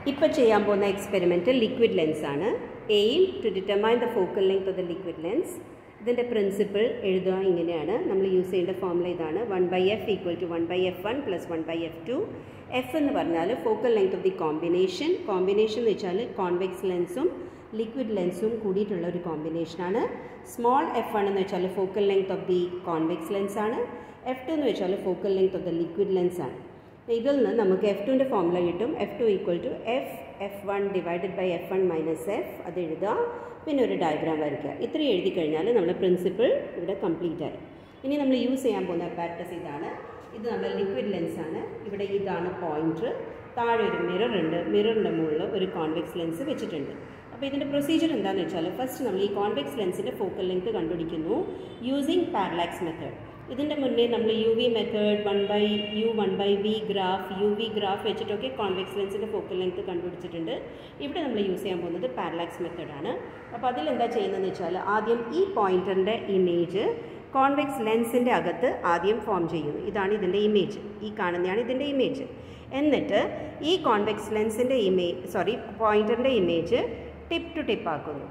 ഇപ്പോൾ ചെയ്യാൻ പോകുന്ന എക്സ്പെരിമെൻറ്റ് ലിക്വിഡ് ലെൻസ് ആണ് aim to determine the focal length of the liquid lens ഇതിൻ്റെ പ്രിൻസിപ്പിൾ എഴുതുക ഇങ്ങനെയാണ് നമ്മൾ യൂസ് ചെയ്യേണ്ട ഫോർമുല ഇതാണ് one by F equal to one by F one plus one by F two F എന്ന് പറഞ്ഞാൽ focal length of the combination combination എന്ന് വെച്ചാൽ കോൺവെക്സ് ലെൻസും ലിക്വിഡ് ലെൻസും കൂടിയിട്ടുള്ള ഒരു കോമ്പിനേഷനാണ് സ്മോൾ എഫ് വൺ എന്ന് വെച്ചാൽ focal length of the convex lens ആണ് എഫ് ടു എന്ന് വെച്ചാൽ focal length of the liquid lens ആണ് ഇതിൽ നിന്ന് നമുക്ക് എഫ് ടുവിൻ്റെ ഫോർമുല കിട്ടും F two equal to F F one divided by F one minus F അത് എഴുതുക പിന്നെ ഒരു ഡയഗ്രാം വരയ്ക്കുക ഇത്രയും എഴുതി കഴിഞ്ഞാൽ നമ്മുടെ പ്രിൻസിപ്പിൾ ഇവിടെ കംപ്ലീറ്റ് ആയി ഇനി നമ്മൾ യൂസ് ചെയ്യാൻ പോകുന്ന പാറ്റസ് ഇതാണ് ഇത് നമ്മുടെ ലിക്വിഡ് ലെൻസ് ആണ് ഇവിടെ ഇതാണ് പോയിൻറ്റർ താഴെ ഒരു മിറർ ഉണ്ട് മിററിൻ്റെ മുകളിൽ ഒരു കോൺവെക്സ് ലെൻസ് വെച്ചിട്ടുണ്ട് അപ്പോൾ ഇതിൻ്റെ പ്രൊസീജിയർ എന്താണെന്ന് വെച്ചാൽ ഫസ്റ്റ് നമ്മൾ ഈ കോൺവെക്സ് ലെൻസിൻ്റെ ഫോക്കൽ ലെങ്ത് കണ്ടുപിടിക്കുന്നു യൂസിങ് പാരലാക്സ് മെത്തേഡ് ഇതിൻ്റെ മുന്നേ നമ്മൾ U V method one by U one by V graph U V graph വെച്ചിട്ടൊക്കെ കോൺവെക്സ് ലെൻസിൻ്റെ ഫോക്കൽ ലെങ്ത് കണ്ടുപിടിച്ചിട്ടുണ്ട് ഇവിടെ നമ്മൾ യൂസ് ചെയ്യാൻ പോകുന്നത് പാരലാക്സ് മെത്തേഡാണ് അപ്പോൾ അതിലെന്താ ചെയ്യുന്നതെന്ന് വെച്ചാൽ ആദ്യം ഈ പോയിൻറ്ററിൻ്റെ ഇമേജ് കോൺവെക്സ് ലെൻസിൻ്റെ അകത്ത് ആദ്യം ഫോം ചെയ്യുന്നു ഇതാണ് ഇതിൻ്റെ ഇമേജ് ഈ കാണുന്നതാണ് ഇതിൻ്റെ ഇമേജ് എന്നിട്ട് ഈ കോൺവെക്സ് ലെൻസിൻ്റെ ഇമേജ് സോറി പോയിൻറ്ററിൻ്റെ ഇമേജ് ടിപ്പ് ടു ടിപ്പ് ആക്കുന്നു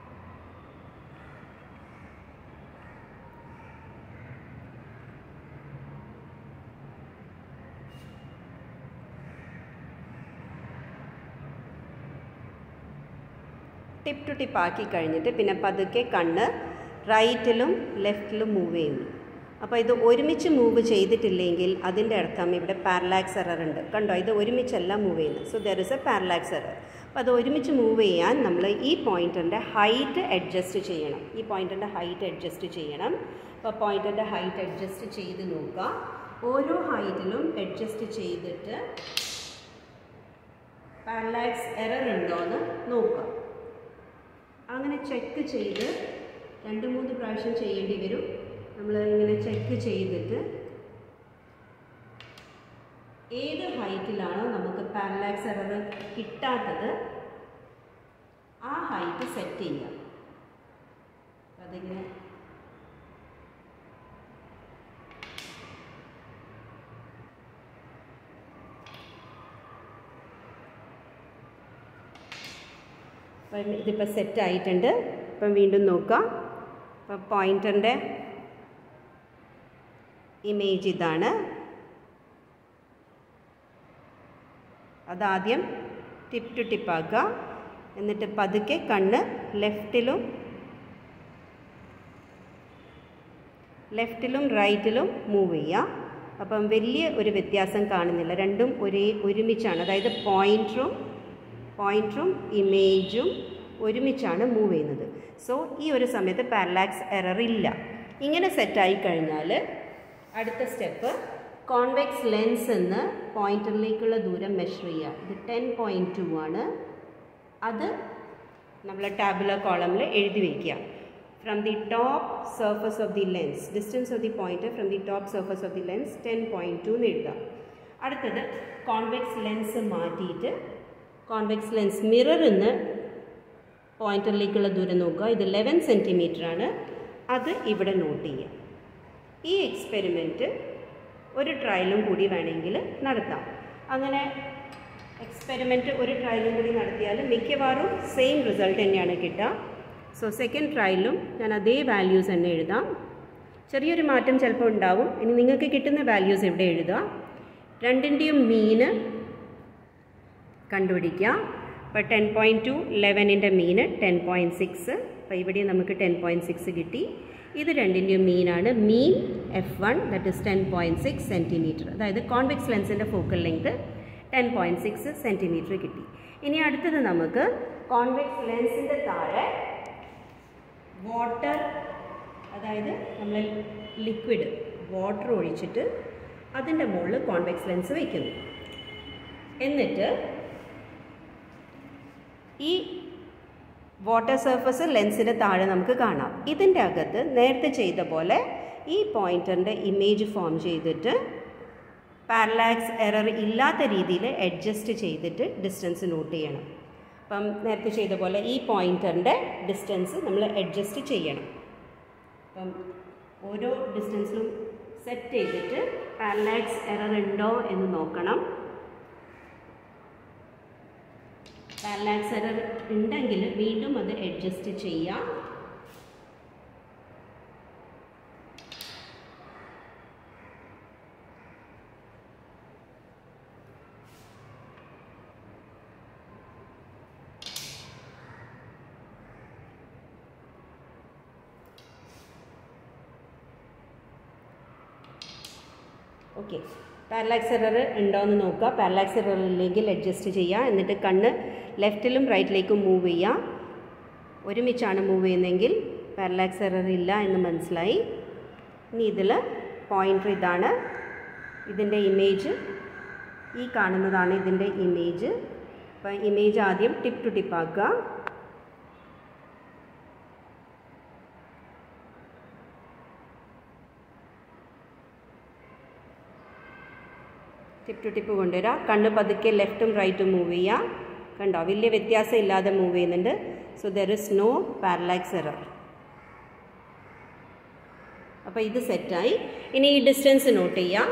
ടിപ്പ് ടു ടിപ്പ് ആക്കി കഴിഞ്ഞിട്ട് പിന്നെ പതുക്കെ കണ്ണ് റൈറ്റിലും ലെഫ്റ്റിലും മൂവ് ചെയ്യുന്നു അപ്പോൾ ഇത് ഒരുമിച്ച് മൂവ് ചെയ്തിട്ടില്ലെങ്കിൽ അതിൻ്റെ അർത്ഥം ഇവിടെ പാരലാക്സ് എറർ ഉണ്ട് കണ്ടോ ഇത് ഒരുമിച്ചല്ല മൂവ് ചെയ്യുന്നത് so there is a parallax error അപ്പോൾ അത് ഒരുമിച്ച് മൂവ് ചെയ്യാൻ നമ്മൾ ഈ പോയിൻറ്ററിൻ്റെ ഹൈറ്റ് അഡ്ജസ്റ്റ് ചെയ്യണം ഈ പോയിൻറ്ററിൻ്റെ ഹൈറ്റ് അഡ്ജസ്റ്റ് ചെയ്യണം അപ്പോൾ പോയിൻറ്ററിൻ്റെ ഹൈറ്റ് അഡ്ജസ്റ്റ് ചെയ്ത് നോക്കുക ഓരോ ഹൈറ്റിലും അഡ്ജസ്റ്റ് ചെയ്തിട്ട് പാരലാക്സ് എറർ ഉണ്ടോ എന്ന് നോക്കുക അങ്ങനെ ചെക്ക് ചെയ്ത് രണ്ട് മൂന്ന് പ്രാവശ്യം ചെയ്യേണ്ടി വരും നമ്മൾ ഇങ്ങനെ ചെക്ക് ചെയ്തിട്ട് ഏത് ഹൈറ്റിലാണോ നമുക്ക് പാരലാക്സ് എറർ കിട്ടാത്തത് ആ ഹൈറ്റ് സെറ്റ് ചെയ്യാം അതിങ്ങനെ അപ്പം ഇതിപ്പോൾ സെറ്റ് ആയിട്ടുണ്ട് അപ്പം വീണ്ടും നോക്കാം അപ്പം പോയിൻറ്ററിൻ്റെ ഇമേജ് ഇതാണ് അതാദ്യം ടിപ്പ് ടു ടിപ്പാക്കുക എന്നിട്ട് പതുക്കെ കണ്ണ് ലെഫ്റ്റിലും ലെഫ്റ്റിലും റൈറ്റിലും മൂവ് ചെയ്യുക അപ്പം വലിയ ഒരു വ്യത്യാസം കാണുന്നില്ല രണ്ടും ഒരേ ഒരുമിച്ചാണ് അതായത് പോയിൻറ്ററും പോയിൻറ്ററും ഇമേജും ഒരുമിച്ചാണ് മൂവ് ചെയ്യുന്നത് സോ ഈ ഒരു സമയത്ത് പാരലാക്സ് എറർ ഇല്ല ഇങ്ങനെ സെറ്റായി കഴിഞ്ഞാൽ അടുത്ത സ്റ്റെപ്പ് കോൺവെക്സ് ലെൻസ് എന്ന് പോയിൻറ്ററിലേക്കുള്ള ദൂരം മെഷർ ചെയ്യുക ഇത് ടെൻ പോയിൻറ്റ് ടു ആണ് അത് നമ്മൾ ടാബുലർ കോളമിൽ എഴുതി വയ്ക്കുക from the top surface of the lens distance of the point from the top surface of the lens ten point two എന്ന് എഴുതാം അടുത്തത് കോൺവെക്സ് ലെൻസ് മാറ്റിയിട്ട് കോൺവെക്സ് ലെൻസ് മിററിൽ നിന്ന് പോയിൻറ്ററിലേക്കുള്ള ദൂരം നോക്കുക ഇത് ലെവൻ സെൻറ്റിമീറ്റർ ആണ് അത് ഇവിടെ നോട്ട് ചെയ്യുക ഈ എക്സ്പെരിമെൻറ്റ് ഒരു ട്രയലും കൂടി വേണമെങ്കിൽ നടത്താം അങ്ങനെ എക്സ്പെരിമെൻറ്റ് ഒരു ട്രയലും കൂടി നടത്തിയാൽ മിക്കവാറും സെയിം റിസൾട്ട് തന്നെയാണ് കിട്ടുക സോ സെക്കൻഡ് ട്രയലിലും ഞാൻ അതേ വാല്യൂസ് തന്നെ എഴുതാം ചെറിയൊരു മാറ്റം ചിലപ്പോൾ ഉണ്ടാവും ഇനി നിങ്ങൾക്ക് കിട്ടുന്ന വാല്യൂസ് ഇവിടെ എഴുതുക രണ്ടിൻ്റെയും മീന് കണ്ടുപിടിക്കുക അപ്പോൾ ടെൻ പോയിൻറ്റ് ടു ലെവനിൻ്റെ മീന് ടെൻ പോയിൻറ്റ് സിക്സ് അപ്പോൾ ഇവിടെ നമുക്ക് ടെൻ പോയിൻറ്റ് സിക്സ് കിട്ടി ഇത് രണ്ടിൻ്റെയും മീനാണ് mean F one that is ten point six centimetre അതായത് കോൺവെക്സ് ലെൻസിൻ്റെ focal length ten point six centimetre കിട്ടി ഇനി അടുത്തത് നമുക്ക് കോൺവെക്സ് ലെൻസിൻ്റെ താഴെ വാട്ടർ അതായത് നമ്മൾ ലിക്വിഡ് വാട്ടർ ഒഴിച്ചിട്ട് അതിൻ്റെ മുകളിൽ കോൺവെക്സ് ലെൻസ് വയ്ക്കുന്നു എന്നിട്ട് ഈ വാട്ടർ സർഫസ് ലെൻസിന് താഴെ നമുക്ക് കാണാം ഇതിൻ്റെ അകത്ത് നേരത്തെ ചെയ്ത പോലെ ഈ പോയിൻറ്ററിൻ്റെ ഇമേജ് ഫോം ചെയ്തിട്ട് പാരലാക്സ് എറർ ഇല്ലാത്ത രീതിയിൽ അഡ്ജസ്റ്റ് ചെയ്തിട്ട് ഡിസ്റ്റൻസ് നോട്ട് ചെയ്യണം അപ്പം നേരത്തെ ചെയ്ത പോലെ ഈ പോയിൻറ്ററിൻ്റെ ഡിസ്റ്റൻസ് നമ്മൾ അഡ്ജസ്റ്റ് ചെയ്യണം അപ്പം ഓരോ ഡിസ്റ്റൻസിലും സെറ്റ് ചെയ്തിട്ട് പാരലാക്സ് എറർ ഉണ്ടോ എന്ന് നോക്കണം പാരലാക്സ് എറർ ഉണ്ടെങ്കിൽ വീണ്ടും അത് അഡ്ജസ്റ്റ് ചെയ്യാം ഓക്കെ പാരലാക്സ് എറർ ഉണ്ടോ എന്ന് നോക്കുക പാരലാക്സ് എറർ ഇല്ലെങ്കിൽ അഡ്ജസ്റ്റ് ചെയ്യുക എന്നിട്ട് കണ്ണ് ലെഫ്റ്റിലും റൈറ്റിലേക്കും മൂവ് ചെയ്യുക ഒരുമിച്ചാണ് മൂവ് ചെയ്യുന്നതെങ്കിൽ പാരലാക്സ് എറർ ഇല്ല എന്ന് മനസ്സിലായി ഇനി ഇതിൽ പോയിൻ്റർ ഇതാണ് ഇതിൻ്റെ ഇമേജ് ഈ കാണുന്നതാണ് ഇതിൻ്റെ ഇമേജ് അപ്പം ഇമേജ് ആദ്യം ടിപ്പ് ടു ടിപ്പ് ആക്കുക ടിപ്പ് ടു ടിപ്പ് കൊണ്ടുവരാം കണ്ണ് പതുക്കെ ലെഫ്റ്റും റൈറ്റും മൂവ് ചെയ്യുക കണ്ടോ വലിയ വ്യത്യാസം ഇല്ലാതെ മൂവ് ചെയ്യുന്നുണ്ട് so there is no parallax error അപ്പോൾ ഇത് സെറ്റായി ഇനി ഈ ഡിസ്റ്റൻസ് നോട്ട് ചെയ്യാം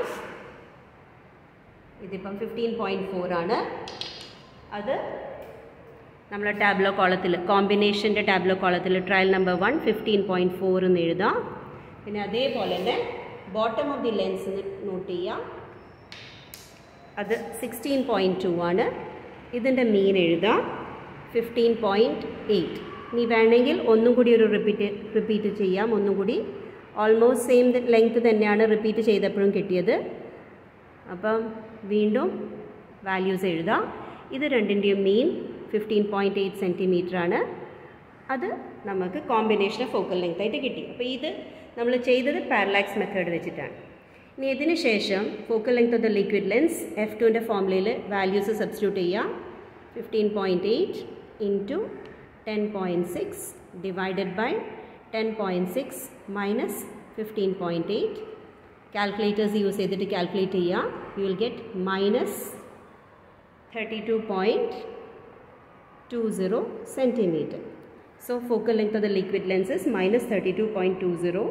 ഇതിപ്പം ഫിഫ്റ്റീൻ പോയിൻറ്റ് ഫോർ ആണ് അത് നമ്മളെ ടാബ്ലോ കോളത്തിൽ കോമ്പിനേഷൻ്റെ ടാബ്ലോ കോളത്തിൽ trial number one fifteen point four എന്ന് എഴുതാം പിന്നെ അതേപോലെ തന്നെ bottom of the lens note ചെയ്യാം അത് സിക്സ്റ്റീൻ പോയിൻറ്റ് ടു ആണ് ഇതിൻ്റെ മീൻ എഴുതാം ഫിഫ്റ്റീൻ പോയിൻറ്റ് എയ്റ്റ് ഇനി വേണമെങ്കിൽ ഒന്നും കൂടി ഒരു റിപ്പീറ്റ് റിപ്പീറ്റ് ചെയ്യാം ഒന്നും കൂടി ഓൾമോസ്റ്റ് സെയിം ലെങ്ത് തന്നെയാണ് റിപ്പീറ്റ് ചെയ്തപ്പോഴും കിട്ടിയത് അപ്പം വീണ്ടും വാല്യൂസ് എഴുതാം ഇത് രണ്ടിൻ്റെയും mean fifteen point eight centimetre ആണ് അത് നമുക്ക് കോമ്പിനേഷൻ ഓഫ് ഫോക്കൽ ലെങ്ത് ആയിട്ട് കിട്ടി അപ്പോൾ ഇത് നമ്മൾ ചെയ്തത് പാരലാക്സ് മെത്തേഡ് വെച്ചിട്ടാണ് ഇനി ഇതിന് ശേഷം focal length of the liquid lens F ടുവിൻ്റെ ഫോമുലയിൽ വാല്യൂസ് സബ്സ്റ്റിറ്റ്യൂട്ട് ചെയ്യാം fifteen point eight into ten point six divided by ten point six minus fifteen point eight calculators use ചെയ്തിട്ട് കാൽക്കുലേറ്റ് ചെയ്യാം you will get minus thirty two point two zero centimetre so focal length of the liquid lenses minus thirty two point two zero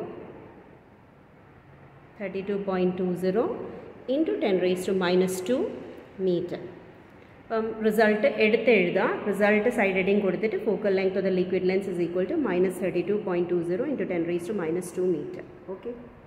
thirty two point two zero into ten raise to minus two metre അപ്പം result എടുത്ത് എഴുതാം result side heading കൊടുത്തിട്ട് focal length of the liquid lens is equal to minus thirty two point two zero into ten raise to minus two metre okay